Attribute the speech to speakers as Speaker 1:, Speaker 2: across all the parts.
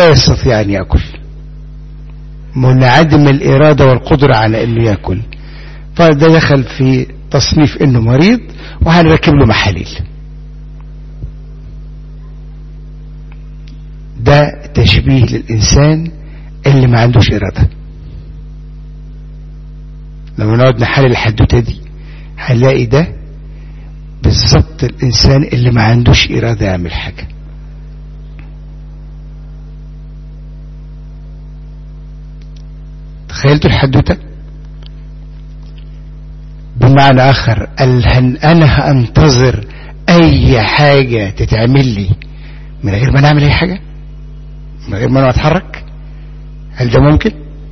Speaker 1: لا يستطيع أن يأكل منعدم الإرادة والقدرة على أنه يأكل فده دخل في تصنيف أنه مريض وهنركب له محاليل ده تشبيه للإنسان اللي ما عندوش إرادة لما نقعد نحلل الحدوتة دي هنلاقي ده بالظبط الإنسان اللي ما عندوش إرادة يعمل حاجة تخيلتوا الحدوتة بمعنى آخر هل أنا هأنتظر أي حاجة تتعمل لي من غير ما نعمل أي حاجة من غير ما أنا أتحرك هل ده ممكن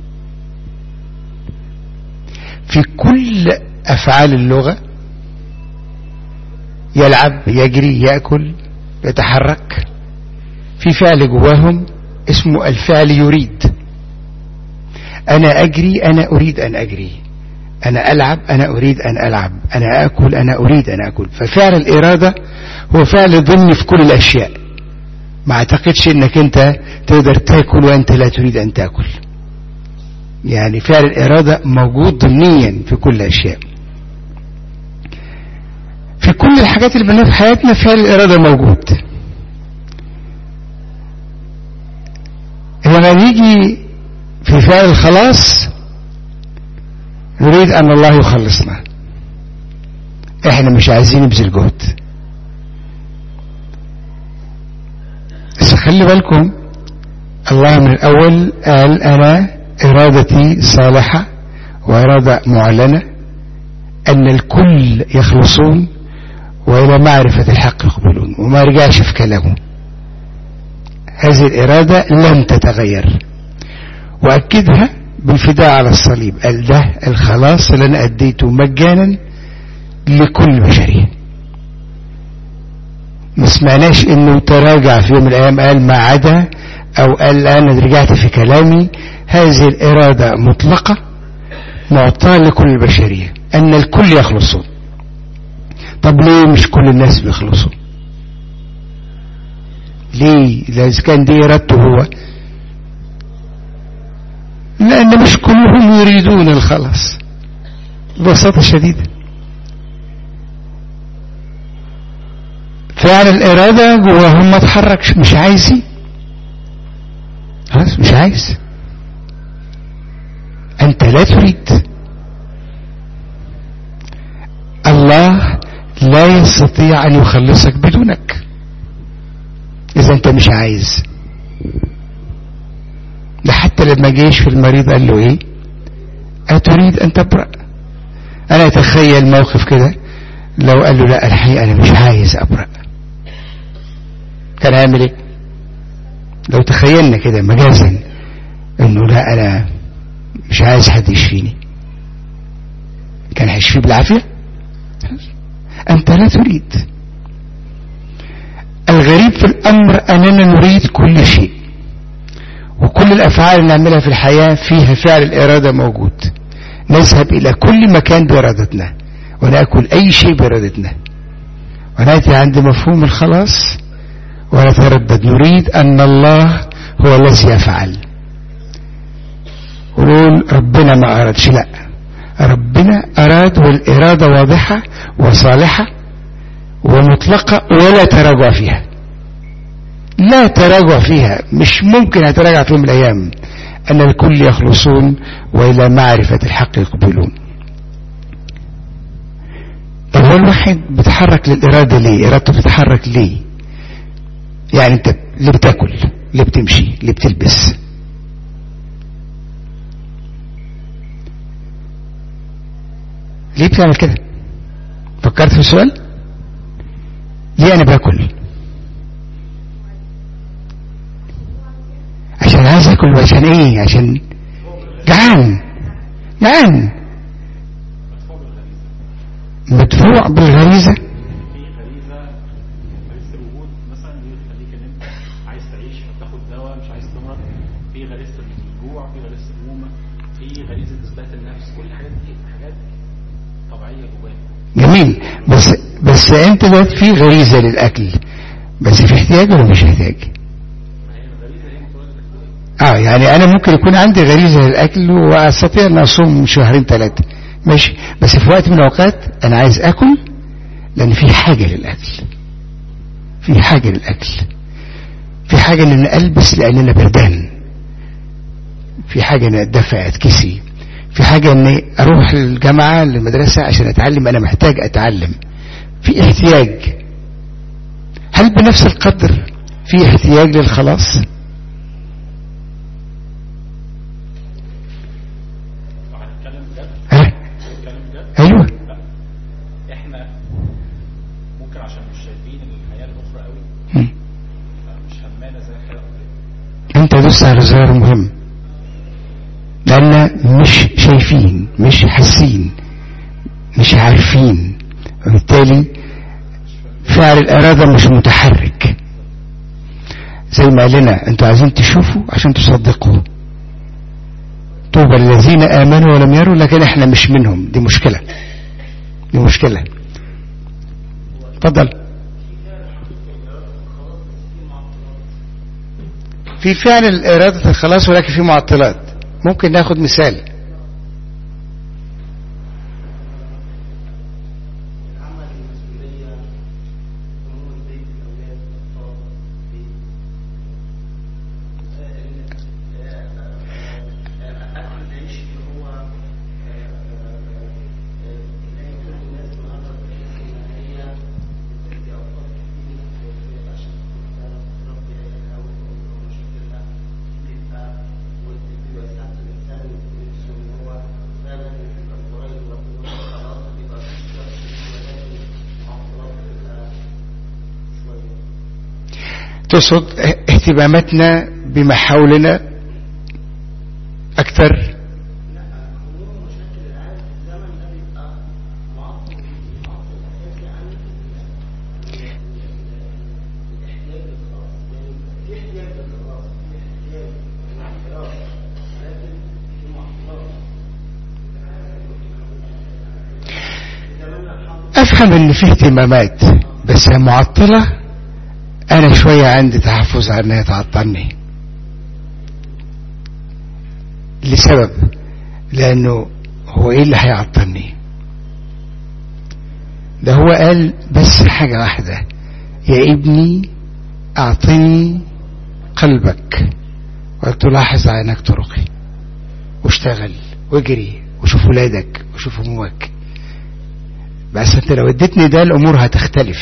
Speaker 1: في كل أفعال اللغة يلعب يجري يأكل يتحرك في فعل جواهم اسمه الفعل يريد أنا أجري أنا أريد أن أجري أنا ألعب أنا أريد أن ألعب أنا أكل أنا أريد أن أكل ففعل الإرادة هو فعل ضمني في كل الأشياء ما اعتقدش انك انت تقدر تاكل وانت لا تريد ان تاكل يعني فعل الإرادة موجود ضمنيا في كل الأشياء في كل الحاجات اللي بنعملها في حياتنا فعل الإرادة موجود لما نيجي في فعل الخلاص نريد أن الله يخلصنا احنا مش عايزين نبذل جهد بس خلي بالكم الله من الأول قال أنا إرادتي صالحة وإرادة معلنة أن الكل يخلصون وإلى معرفة الحق يقبلون وما رجعش في كلامه هذه الإرادة لن تتغير وأكدها بالفداء على الصليب قال ده الخلاص اللي أنا أديته مجانا لكل بشرية ما سمعناش انه تراجع في يوم من الايام قال ما عدا او قال انا رجعت في كلامي هذه الارادة مطلقة معطاة لكل البشرية ان الكل يخلصون طب ليه مش كل الناس بيخلصوا ليه اذا كان دي ارادته هو لان مش كلهم يريدون الخلاص ببساطة شديدة فعل الإرادة جواهم ما تحركش مش عايزين خلاص مش عايز أنت لا تريد الله لا يستطيع أن يخلصك بدونك إذا أنت مش عايز ده حتى لما جيش في المريض قال له إيه أتريد أن تبرأ أنا أتخيل موقف كده لو قال له لا الحقيقة أنا مش عايز أبرأ كان هيعمل ايه لو تخيلنا كده مجازا انه لا انا مش عايز حد يشفيني كان هيشفيه بالعافية انت لا تريد الغريب في الامر اننا نريد كل شيء وكل الافعال اللي نعملها في الحياة فيها فعل الارادة موجود نذهب الى كل مكان بارادتنا ونأكل اي شيء بارادتنا ونأتي عند مفهوم الخلاص ونتردد نريد أن الله هو الذي يفعل ونقول ربنا ما أرادش لا ربنا أراد والإرادة واضحة وصالحة ومطلقة ولا تراجع فيها لا تراجع فيها مش ممكن أتراجع في يوم من الأيام أن الكل يخلصون وإلى معرفة الحق يقبلون طب هو الواحد بيتحرك للإرادة ليه إرادته بتتحرك ليه يعني انت اللي بتاكل اللي بتمشي اللي بتلبس ليه بتعمل كده فكرت في السؤال ليه انا باكل عشان عايز اكل عشان ايه عشان جعان جعان مدفوع بالغريزه جميل بس بس انت دلوقتي في غريزه للاكل بس في احتياج ولا مش احتياج اه يعني انا ممكن يكون عندي غريزة للاكل واستطيع ان اصوم شهرين ثلاثة ماشي بس في وقت من الاوقات انا عايز اكل لان في حاجة للاكل في حاجة للاكل في حاجة ان انا البس لان انا بردان في حاجة ان اتدفى اتكسي في حاجة اني اروح الجامعة للمدرسة عشان اتعلم انا محتاج اتعلم في احتياج هل بنفس القدر في احتياج للخلاص
Speaker 2: هنتكلم بجد
Speaker 1: ها
Speaker 2: هنتكلم بجد
Speaker 1: ايوه
Speaker 2: لا احنا ممكن عشان مش شايفين الحياه الاخرى قوي
Speaker 1: مم.
Speaker 2: فمش همانه زي الحياه الاخرى
Speaker 1: انت دوست على زرار مهم لان مش شايفين مش حاسين مش عارفين وبالتالي فعل الارادة مش متحرك زي ما قال لنا انتوا عايزين تشوفوا عشان تصدقوا طوبى الذين امنوا ولم يروا لكن احنا مش منهم دي مشكلة دي مشكلة اتفضل في فعل إرادة الخلاص ولكن في معطلات ممكن ناخد مثال
Speaker 3: العمل المسؤولية أمور البيت الأولاد الأطفال البيت أكل العيش اللي هو تلاقي كل الناس النهارده بتحس إن هي بتدي أوقات كتير عشان تربي عيالها ومشاكلها بيبقى وبيبقى ساعات الإنسان نفسه إن هو فعلا يبقى قريب وربنا خلاص بيبقى في شخص ولكن معطلات بتبقى شوية
Speaker 1: تقصد اهتماماتنا بما حولنا أكثر
Speaker 3: لا أمور مشاكل العالم في الزمن ده بيبقى معطل معطل أساسي عن الاحتياج للخلاص يعني في احتياج للخلاص في احتياج للانحراف لكن في معطلات زماننا الحمد
Speaker 1: أفهم إن في اهتمامات بس معطلة أنا شوية عندي تحفظ على إنها تعطلني لسبب لأنه هو إيه اللي هيعطلني ده هو قال بس حاجة واحدة يا ابني أعطني قلبك وتلاحظ عينك طرقي واشتغل واجري وشوف ولادك وشوف أمك بس انت لو اديتني ده الامور هتختلف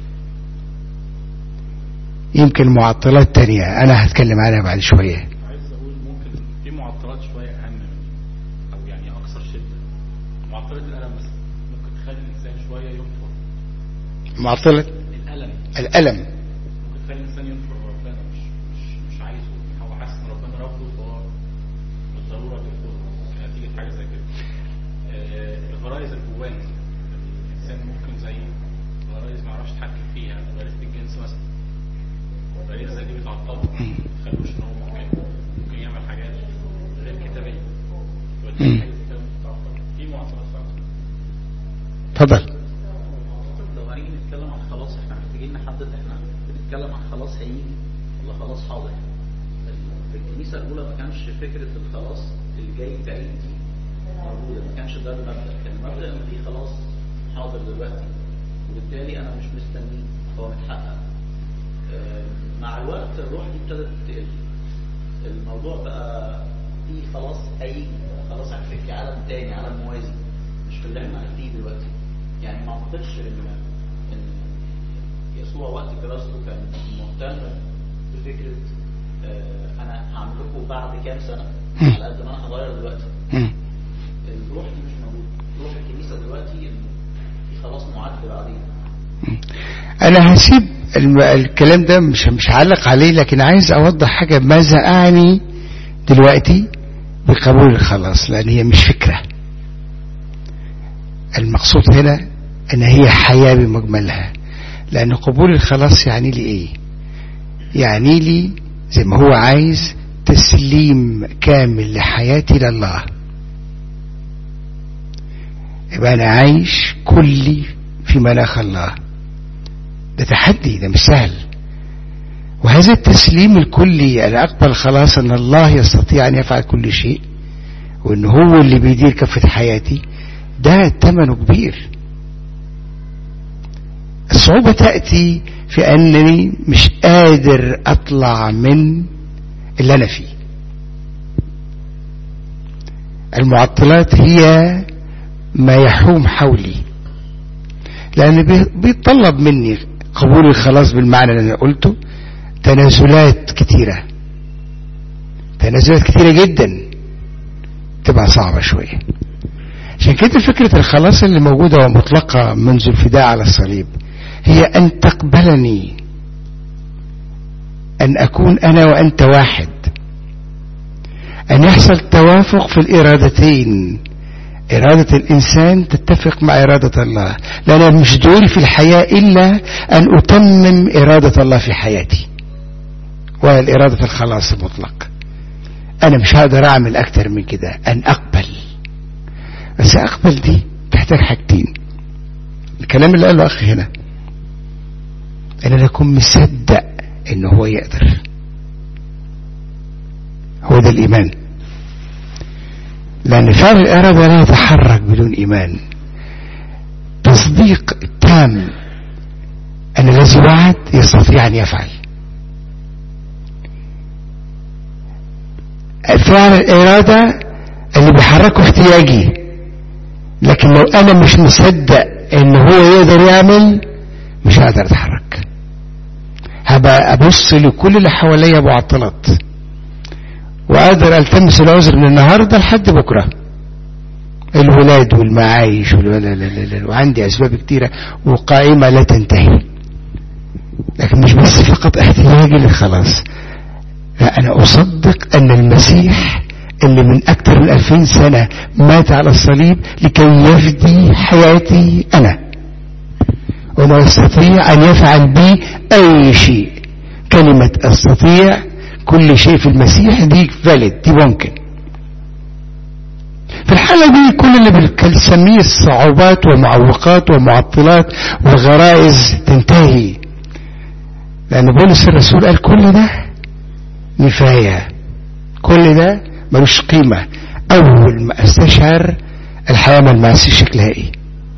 Speaker 1: يمكن معطلات تانية انا هتكلم عنها بعد شوية
Speaker 2: عايز اقول ممكن في معطلات شويه اهم من او يعني اكثر شده معطلات الالم مثلا ممكن تخلي الانسان شويه ينفر
Speaker 1: معطلة
Speaker 2: الالم
Speaker 1: الألم
Speaker 2: ممكن تخلي الانسان ينفر ربنا مش مش مش عايزه هو حاسس ان ربنا رفضه فهو بالضروره بيرفضه نتيجه حاجه زي كده آه، الغرائز اللي جواه الانسان ممكن زي غرائز ما يعرفش يتحكم فيها غريزه الجنس مثلا غريزه زي دي بتعطله ما تخلوش ان هو ممكن ممكن يعمل حاجات غير كتابيه ودي
Speaker 1: مم.
Speaker 2: حاجات كتير بتعطله في معطلات فعلا
Speaker 1: اتفضل
Speaker 4: لو هنيجي نتكلم عن خلاص احنا محتاجين نحدد احنا بنتكلم عن خلاص هيجي ولا خلاص حاضر في الكنيسة الأولى ما كانش فكرة الخلاص اللي جاي تعيد دي موجودة ما كانش ده المبدأ كان المبدأ إن في خلاص حاضر دلوقتي وبالتالي أنا مش مستنيه هو متحقق آه، مع الوقت الروح دي ابتدت تقل الموضوع بقى في خلاص هيجي خلاص هنفك في عالم تاني عالم موازي مش في اللي احنا فيه دلوقتي يعني ما اعتقدش ان ان يسوع وقت دراسته كان مهتم بفكره آه، انا هعمل لكم بعد كام سنه
Speaker 1: مم.
Speaker 4: على قد ما انا هغير دلوقتي
Speaker 1: مم.
Speaker 4: الروح دي مش موجوده روح الكنيسه دلوقتي إن في خلاص معد بعدين
Speaker 1: انا هسيب الم- الكلام ده مش مش هعلق عليه لكن عايز اوضح حاجة ماذا اعني دلوقتي بقبول الخلاص لان هي مش فكرة المقصود هنا ان هي حياة بمجملها لان قبول الخلاص يعني لي ايه يعني لي زي ما هو عايز تسليم كامل لحياتي لله يبقى انا عايش كلي في مناخ الله ده تحدي ده مش سهل وهذا التسليم الكلي أنا أقبل خلاص أن الله يستطيع أن يفعل كل شيء وأن هو اللي بيدير كفة حياتي ده ثمنه كبير الصعوبة تأتي في أنني مش قادر أطلع من اللي أنا فيه المعطلات هي ما يحوم حولي لأن بي- بيتطلب مني قبول الخلاص بالمعنى اللي أنا قلته تنازلات كتيرة تنازلات كتيرة جدا تبقى صعبة شوية عشان كده فكرة الخلاص اللي موجودة ومطلقة منذ الفداء على الصليب هي أن تقبلني أن أكون أنا وأنت واحد أن يحصل توافق في الإرادتين إرادة الإنسان تتفق مع إرادة الله لأن مش دوري في الحياة إلا أن أتمم إرادة الله في حياتي والإرادة الخلاص المطلق أنا مش هقدر أعمل أكتر من كده أن أقبل بس أقبل دي تحتاج حاجتين الكلام اللي قاله أخي هنا أن أنا أكون مصدق إن هو يقدر هو ده الإيمان لأن فعل الإرادة لا يتحرك بدون إيمان تصديق تام أن الذي وعد يستطيع أن يفعل فعل الإرادة اللي بيحركه احتياجي لكن لو أنا مش مصدق إن هو يقدر يعمل مش هقدر أتحرك هبقى أبص لكل اللي حواليا معطلات وأقدر ألتمس العذر من النهاردة لحد بكرة الولاد والمعايش والولا لا لا لا وعندي أسباب كتيرة وقائمة لا تنتهي لكن مش بس فقط احتياجي للخلاص لا أنا أصدق أن المسيح اللي من أكثر من ألفين سنة مات على الصليب لكي يفدي حياتي أنا وما يستطيع أن يفعل بي أي شيء كلمة أستطيع كل شيء في المسيح دي فالid دي ممكن في الحالة دي كل اللي بنسميه الصعوبات ومعوقات ومعطلات وغرائز تنتهي لأن بولس الرسول قال كل ده نفاية كل ده ملوش قيمة أول ما استشعر الحياة ملماسي شكلها إيه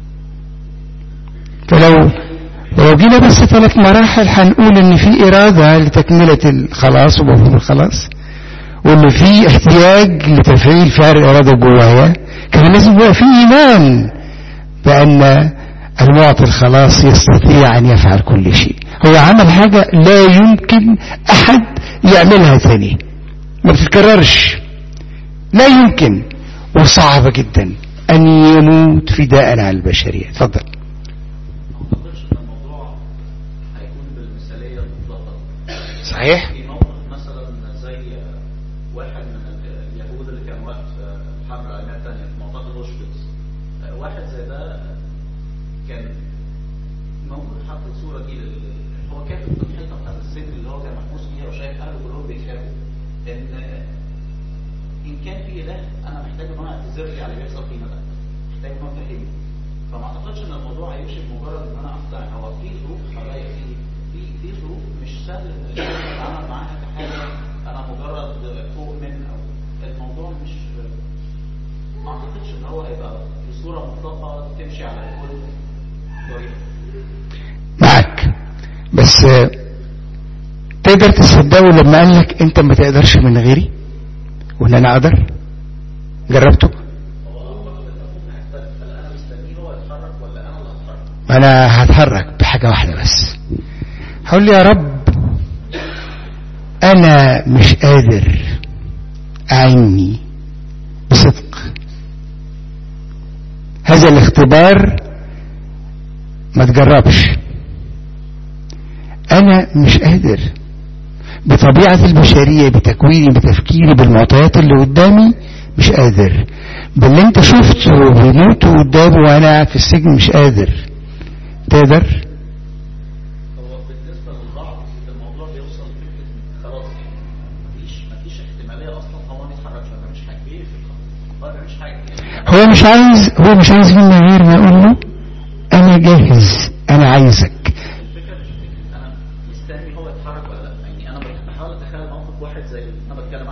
Speaker 1: فلو لو جينا بس ثلاث مراحل هنقول ان في ارادة لتكملة الخلاص ومفهوم الخلاص وان في احتياج لتفعيل فعل الارادة جوايا كان لازم يبقى في ايمان بان المعطي الخلاص يستطيع ان يفعل كل شيء هو عمل حاجة لا يمكن احد يعملها تاني ما بتتكررش لا يمكن وصعبة جدا ان يموت فداء على البشرية اتفضل
Speaker 4: ما اعتقدش ان الموضوع هيكون بالمثاليه المطلقه
Speaker 1: صحيح
Speaker 4: في موقف مثلا زي واحد من ال- اليهود اللي كان واقف في الحرب العالميه الثانيه في منطقه اوشفيتس واحد زي ده كان موجود حط الصوره دي لل- هو كاتب في الحيطه بتاعت السجن اللي هو كان محبوس فيها وشايف اهله كلهم بيخافوا ان ان كان في اله انا محتاج ان هو يعتذر لي على اللي بيحصل فينا ده محتاج ان هو يفهمني فما اعتقدش ان الموضوع هيمشي بمجرد ان انا اقتنع هو في ظروف حواليا في في في ظروف مش سهل ان الانسان يتعامل معاها كحاجه انا مجرد اؤمن او الموضوع مش ما اعتقدش ان هو هيبقى بصوره مطلقه تمشي على كل طريقه
Speaker 1: معك بس آه، تقدر تصدقه لما قال لك انت ما تقدرش من غيري وان انا اقدر جربته ما انا هتحرك بحاجة واحدة بس هقول لي يا رب انا مش قادر اعني بصدق هذا الاختبار ما تجربش انا مش قادر بطبيعة البشرية بتكويني بتفكيري بالمعطيات اللي قدامي مش قادر باللي انت شفته بيموتوا قدامه وانا قاعد في السجن مش قادر تقدر
Speaker 4: هو بالنسبه للبعض الموضوع بيوصل لفكره إن خلاص يعني مفيش مفيش احتماليه اصلا هو ما يتحركش ما بيعملش حاجه بيقفل خلاص هو ما بيعملش حاجه يعني
Speaker 1: هو مش عايز هو مش عايز مني غير ما اقول له انا جاهز انا عايزك
Speaker 4: الفكره مش فكره انا مستني هو يتحرك ولا لا يعني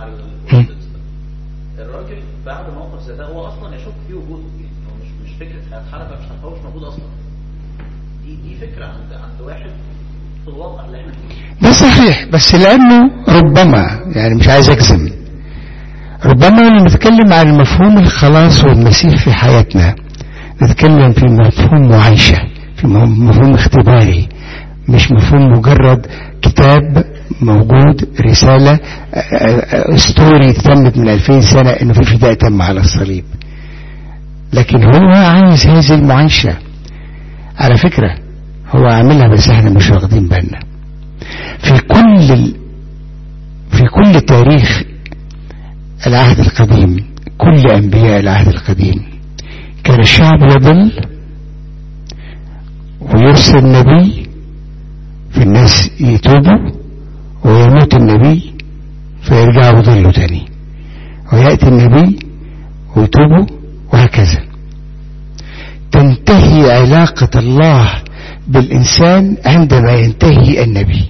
Speaker 4: البروتست الراجل بعد موقف زي ده هو اصلا يشك في وجوده يعني هو مش مش فكره هيتحرك مش هو مش موجود اصلا دي دي فكره عند عند واحد في الواقع اللي احنا فيه
Speaker 1: ده صحيح بس لأنه ربما يعني مش عايز أجزم ربما لما نتكلم عن مفهوم الخلاص والمسيح في حياتنا نتكلم في مفهوم معايشة في مفهوم اختباري مش مفهوم مجرد كتاب موجود رسالة ستوري تمت من 2000 سنة انه في فداء تم على الصليب لكن هو عايز هذه المعايشة على فكرة هو عاملها بس احنا مش واخدين بالنا في كل ال... في كل تاريخ العهد القديم كل انبياء العهد القديم كان الشعب يضل ويرسل نبي في الناس يتوبوا ويموت النبي فيرجعوا يضلوا تاني ويأتي النبي ويتوبوا وهكذا تنتهي علاقة الله بالإنسان عندما ينتهي النبي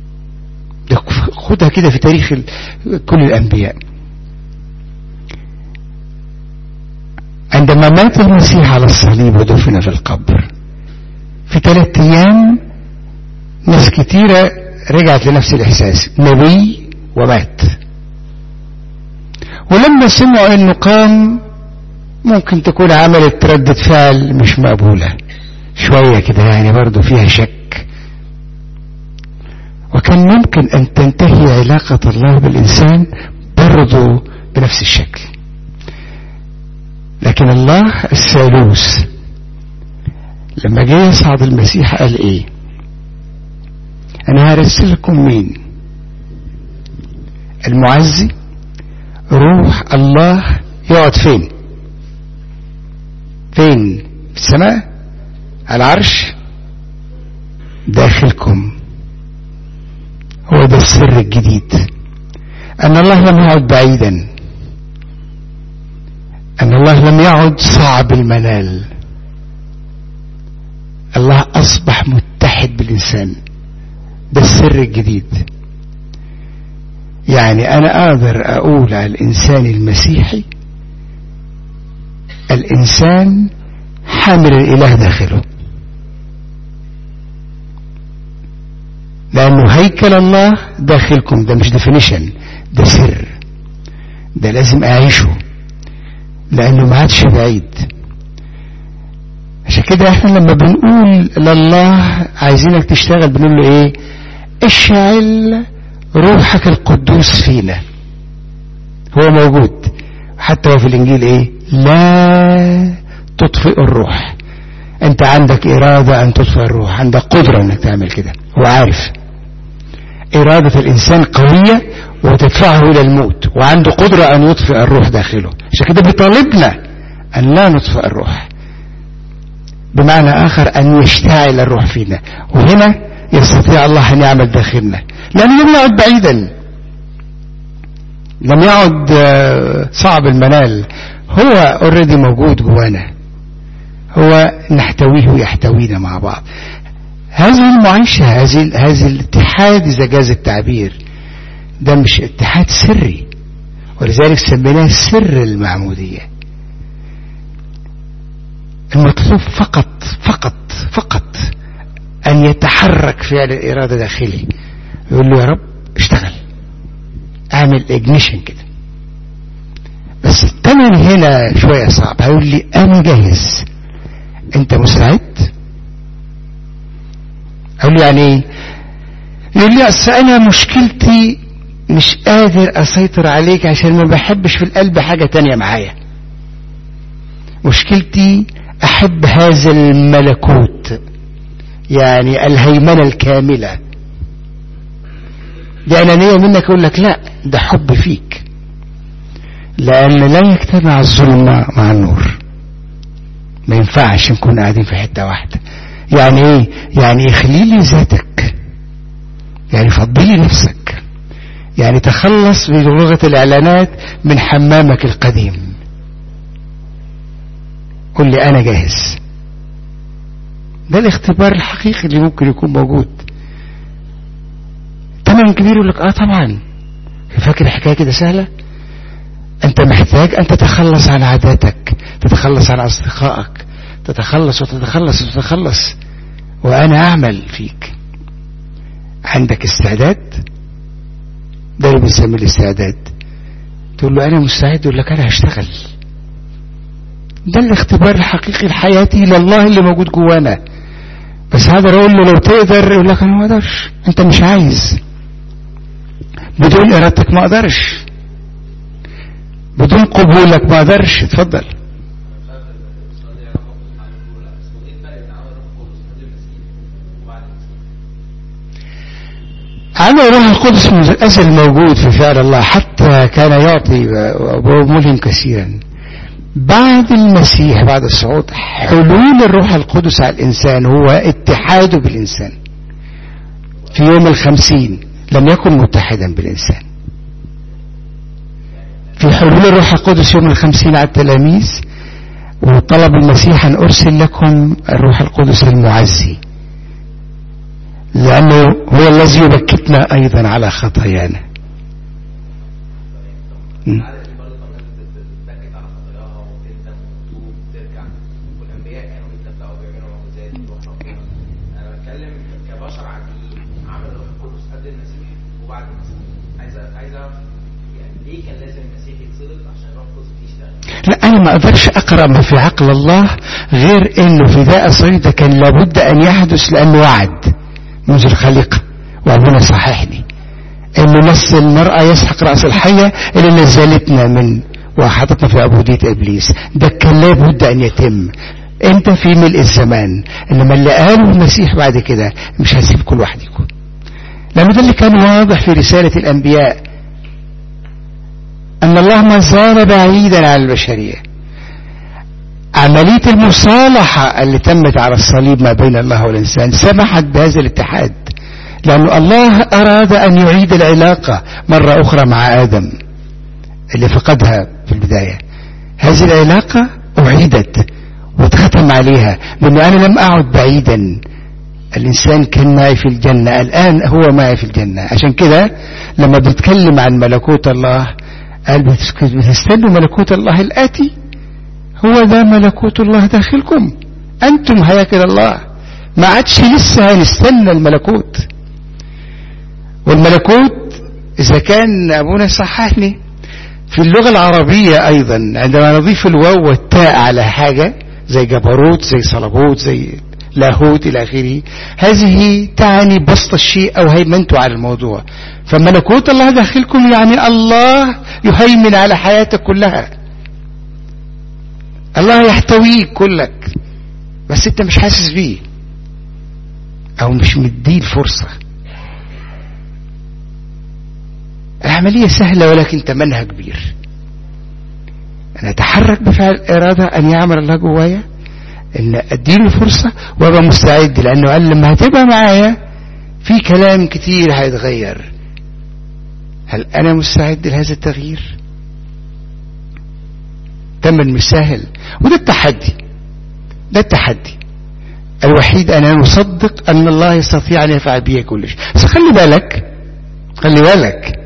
Speaker 1: خدها كده في تاريخ كل الأنبياء عندما مات المسيح على الصليب ودفن في القبر في ثلاثة أيام ناس كتيرة رجعت لنفس الإحساس نبي ومات ولما سمعوا أنه قام ممكن تكون عملت ردة فعل مش مقبولة شوية كده يعني برضو فيها شك وكان ممكن أن تنتهي علاقة الله بالإنسان برضو بنفس الشكل لكن الله الثالوث لما جاء يصعد المسيح قال ايه انا هرسل لكم مين المعزي روح الله يقعد فين فين في السماء على العرش داخلكم هو ده السر الجديد ان الله لم يعد بعيدا ان الله لم يعد صعب المنال الله اصبح متحد بالانسان ده السر الجديد يعني انا اقدر اقول على الانسان المسيحي الانسان حامل الاله داخله لانه هيكل الله داخلكم ده مش ديفينيشن ده سر ده لازم اعيشه لانه ما عادش بعيد عشان كده احنا لما بنقول لله عايزينك تشتغل بنقول له ايه اشعل روحك القدوس فينا هو موجود حتى هو في الانجيل ايه لا تطفئ الروح انت عندك ارادة ان تطفئ الروح عندك قدرة انك تعمل كده هو عارف ارادة الانسان قوية وتدفعه الى الموت وعنده قدرة ان يطفئ الروح داخله عشان كده بيطالبنا ان لا نطفئ الروح بمعنى آخر أن يشتعل الروح فينا وهنا يستطيع الله أن يعمل داخلنا لأنه لم يعد بعيدا لم يعد صعب المنال هو اوريدي موجود جوانا هو نحتويه ويحتوينا مع بعض هذه المعيشة هذه هذه الاتحاد إذا جاز التعبير ده مش اتحاد سري ولذلك سميناه سر المعمودية المطلوب فقط فقط فقط أن يتحرك فعل الإرادة داخلي يقول له يا رب اشتغل اعمل اجنيشن كده بس الثمن هنا شوية صعب هيقول لي أنا جاهز أنت مستعد أقول له يعني إيه يقول لي أصل أنا مشكلتي مش قادر أسيطر عليك عشان ما بحبش في القلب حاجة تانية معايا مشكلتي أحب هذا الملكوت يعني الهيمنة الكاملة دي أنانية منك أقول لك لا ده حب فيك لأن لا يجتمع الظلمة مع النور ما ينفعش نكون قاعدين في حتة واحدة يعني ايه يعني اخلي لي ذاتك يعني فضلي نفسك يعني تخلص بلغة الإعلانات من حمامك القديم قل لي أنا جاهز ده الاختبار الحقيقي اللي ممكن يكون موجود تمن كبير يقول لك اه طبعا فاكر الحكاية كده سهلة انت محتاج ان تتخلص عن عاداتك تتخلص عن اصدقائك تتخلص وتتخلص وتتخلص وانا اعمل فيك عندك استعداد ده اللي بنسميه الاستعداد تقول له انا مستعد يقول لك انا هشتغل ده الاختبار الحقيقي الحياتي لله اللي موجود جوانا بس هذا اقول له لو تقدر يقول لك انا ما اقدرش انت مش عايز بدون ارادتك ما اقدرش بدون قبولك ما اقدرش اتفضل عمل روح القدس من الأزل موجود في فعل الله حتى كان يعطي وملهم كثيرا بعد المسيح بعد الصعود حلول الروح القدس على الإنسان هو اتحاده بالإنسان في يوم الخمسين لم يكن متحدا بالإنسان في حلول الروح القدس يوم الخمسين على التلاميذ وطلب المسيح أن أرسل لكم الروح القدس المعزي لأنه هو الذي يبكتنا أيضا على خطايانا م. لا أنا ما أقدرش أقرأ ما في عقل الله غير أنه فداء الصليب ده كان لابد أن يحدث لأنه وعد منذ الخليقة وأبونا صححني أنه نص المرأة يسحق رأس الحية اللي نزلتنا من وحطتنا في عبودية إبليس ده كان لابد أن يتم أنت في ملء الزمان إنما اللي قاله المسيح بعد كده مش هسيب كل واحد يكون لأنه ده اللي كان واضح في رسالة الأنبياء أن الله ما زال بعيدا عن البشرية عملية المصالحة اللي تمت على الصليب ما بين الله والإنسان سمحت بهذا الاتحاد لأن الله أراد أن يعيد العلاقة مرة أخرى مع آدم اللي فقدها في البداية هذه العلاقة أعيدت واتختم عليها لأنه أنا لم أعد بعيدا الإنسان كان معي في الجنة الآن هو معي في الجنة عشان كده لما بنتكلم عن ملكوت الله قال بتستنوا ملكوت الله الآتي هو ذا ملكوت الله داخلكم أنتم هياكل الله ما عادش لسه هنستنى الملكوت والملكوت إذا كان أبونا صححني في اللغة العربية أيضا عندما نضيف الواو والتاء على حاجة زي جبروت زي صلبوت زي لاهوت إلى آخره هذه تعني بسط الشيء أو هيمنته على الموضوع فملكوت الله داخلكم يعني الله يهيمن على حياتك كلها الله يحتويك كلك بس انت مش حاسس بيه او مش مديه الفرصة العملية سهلة ولكن تمنها كبير انا اتحرك بفعل الارادة ان يعمل الله جوايا ان اديله فرصة وابقى مستعد لانه قال لما هتبقى معايا في كلام كتير هيتغير هل انا مستعد لهذا التغيير تمن مش سهل وده التحدي ده التحدي الوحيد أنا نصدق أن الله يستطيع أن يفعل به كل شيء بس خلي بالك خلي بالك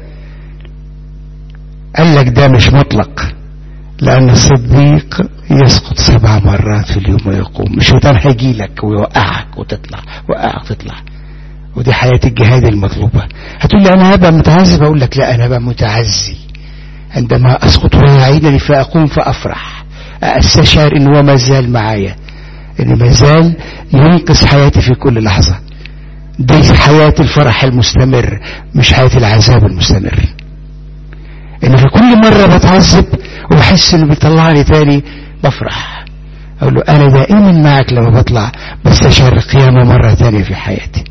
Speaker 1: قال لك ده مش مطلق لأن الصديق يسقط سبع مرات في اليوم ويقوم الشيطان هيجي لك ويوقعك وتطلع وقعك وتطلع ودي حياة الجهاد المطلوبة هتقول لي أنا هبقى متعذب أقول لك لا أنا هبقى متعزي عندما أسقط ويعيدني فأقوم فأفرح أستشعر إن هو ما زال معايا إن ما زال ينقذ حياتي في كل لحظة دي حياة الفرح المستمر مش حياة العذاب المستمر إن في كل مرة بتعذب وبحس إنه بيطلعني تاني بفرح أقول له أنا دائما معك لما بطلع بستشعر القيامة مرة تانية في حياتي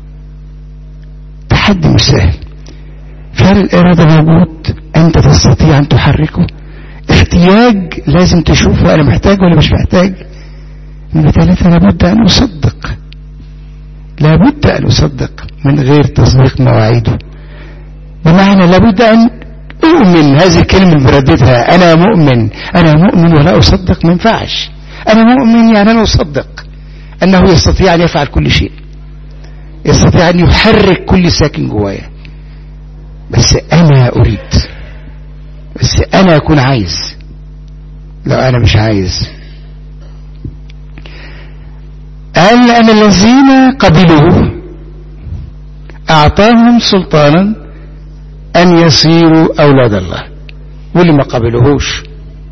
Speaker 1: تحدي مش سهل فعل الإرادة موجود أنت تستطيع أن تحركه احتياج لازم تشوفه أنا محتاج ولا مش محتاج من ثلاثة لابد أن أصدق لابد أن أصدق من غير تصديق مواعيده بمعنى لابد أن أؤمن هذه الكلمة اللي برددها أنا مؤمن أنا مؤمن ولا أصدق ما ينفعش أنا مؤمن يعني أنا أصدق أنه يستطيع أن يفعل كل شيء يستطيع أن يحرك كل ساكن جوايا بس انا اريد بس انا اكون عايز لو انا مش عايز قال ان الذين قبلوه اعطاهم سلطانا ان يصيروا اولاد الله واللي ما قبلوهوش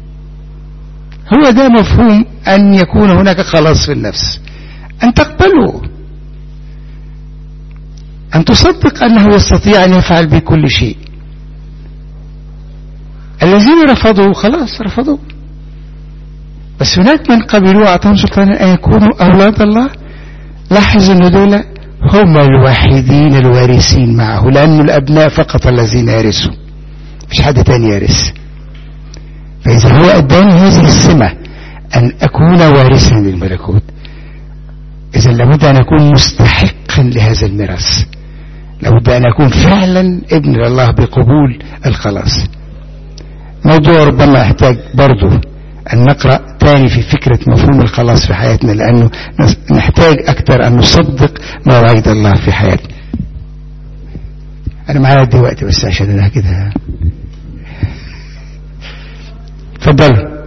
Speaker 1: هو ده مفهوم ان يكون هناك خلاص في النفس ان تقبله ان تصدق انه يستطيع ان يفعل بكل شيء الذين رفضوا خلاص رفضوا بس هناك من قبلوا أعطاهم سلطانا أن يكونوا أولاد الله لاحظ أن دول هم الوحيدين الوارثين معه لأن الأبناء فقط الذين يرثوا مش حد تاني يرث فإذا هو أداني هذه السمة أن أكون وارثا للملكوت إذا لابد أن أكون مستحقا لهذا الميراث لابد أن أكون فعلا ابن الله بقبول الخلاص موضوع ربما يحتاج برضه أن نقرأ تاني في فكرة مفهوم الخلاص في حياتنا لأنه نحتاج أكثر أن نصدق مواعيد الله في حياتنا أنا معايا دلوقتي بس عشان أنا كده تفضل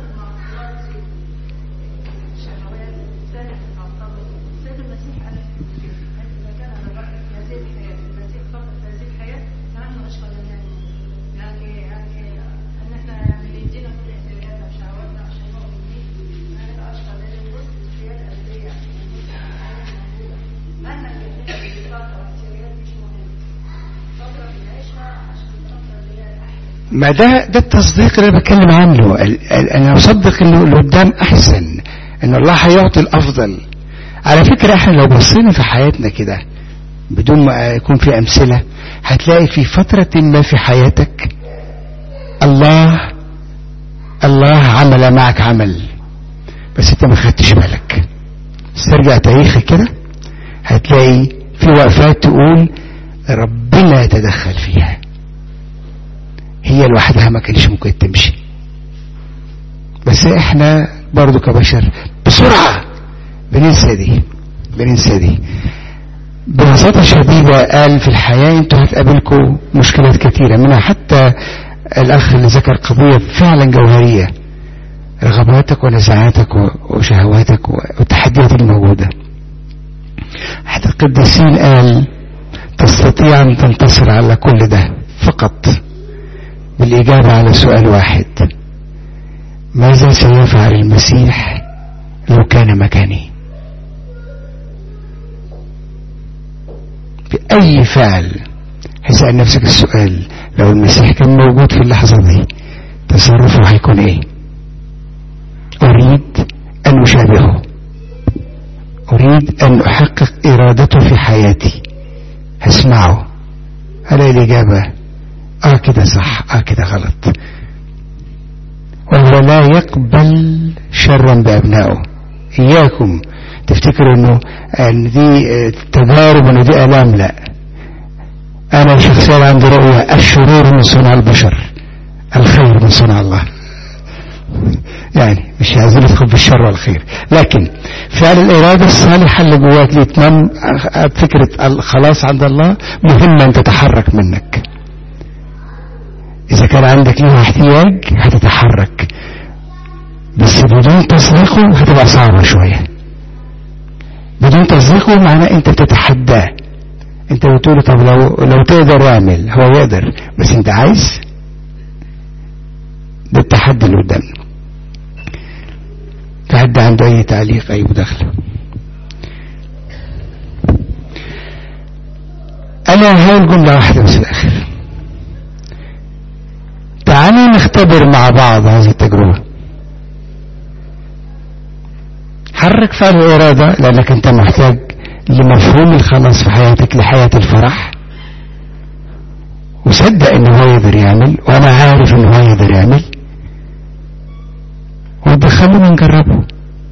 Speaker 1: ما ده ده التصديق اللي انا بتكلم عنه انا اصدق انه اللي قدام احسن ان الله هيعطي الافضل على فكره احنا لو بصينا في حياتنا كده بدون ما يكون في امثله هتلاقي في فتره ما في حياتك الله الله عمل معك عمل بس انت ما خدتش بالك استرجع تاريخك كده هتلاقي في وقفات تقول ربنا يتدخل فيها هي لوحدها ما كانش ممكن تمشي بس احنا برضو كبشر بسرعة بننسى دي بننسى دي ببساطة شديدة قال في الحياة انتوا هتقابلكم مشكلات كثيرة منها حتى الاخ اللي ذكر قضية فعلا جوهرية رغباتك ونزعاتك وشهواتك والتحديات الموجودة حتى القديسين قال تستطيع ان تنتصر على كل ده فقط بالإجابة على سؤال واحد ماذا سيفعل المسيح لو كان مكاني بأي فعل هسأل نفسك السؤال لو المسيح كان موجود في اللحظة دي تصرفه هيكون ايه أريد أن أشابهه أريد أن أحقق إرادته في حياتي هسمعه هلاقي الإجابة اه كده صح اه كده غلط وهو لا يقبل شرا بأبنائه إياكم تفتكروا انه ان دي تجارب انه دي الام لا انا شخصيا عندي رؤية الشرور من صنع البشر الخير من صنع الله يعني مش عايزين ندخل بالشر والخير لكن فعل الإرادة الصالحة اللي جواك لإتمام فكرة الخلاص عند الله مهمة أن تتحرك منك إذا كان عندك لها احتياج هتتحرك بس بدون تصديقه هتبقى صعبة شوية بدون تصديقه معناه أنت بتتحداه أنت بتقول طب لو لو تقدر اعمل هو يقدر بس أنت عايز ده التحدي اللي قدامنا في حد عنده أي تعليق أي مداخلة أنا هقول جملة واحدة بس الآخر تعالوا نختبر مع بعض هذه التجربة حرك فعل الإرادة لأنك أنت محتاج لمفهوم الخلاص في حياتك لحياة الفرح وصدق إنه هو يقدر يعمل وأنا عارف إنه هو يقدر يعمل ودخلنا نجربه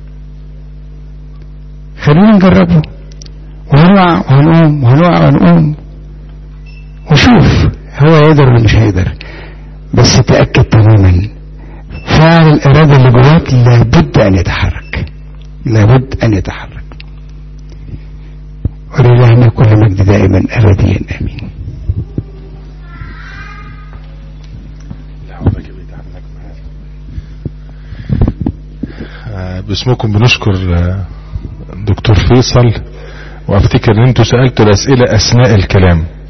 Speaker 1: خلونا نجربه وهنقع وهنقوم وهنقع وهنقوم وشوف هو يقدر ولا مش هيقدر بس تأكد تماما فعل الإرادة اللي جواك لابد أن يتحرك لابد أن يتحرك ولله كل مجد دائما أبديا آمين
Speaker 5: آه، باسمكم بنشكر آه، دكتور فيصل وافتكر ان انتوا سألتوا الاسئلة اثناء الكلام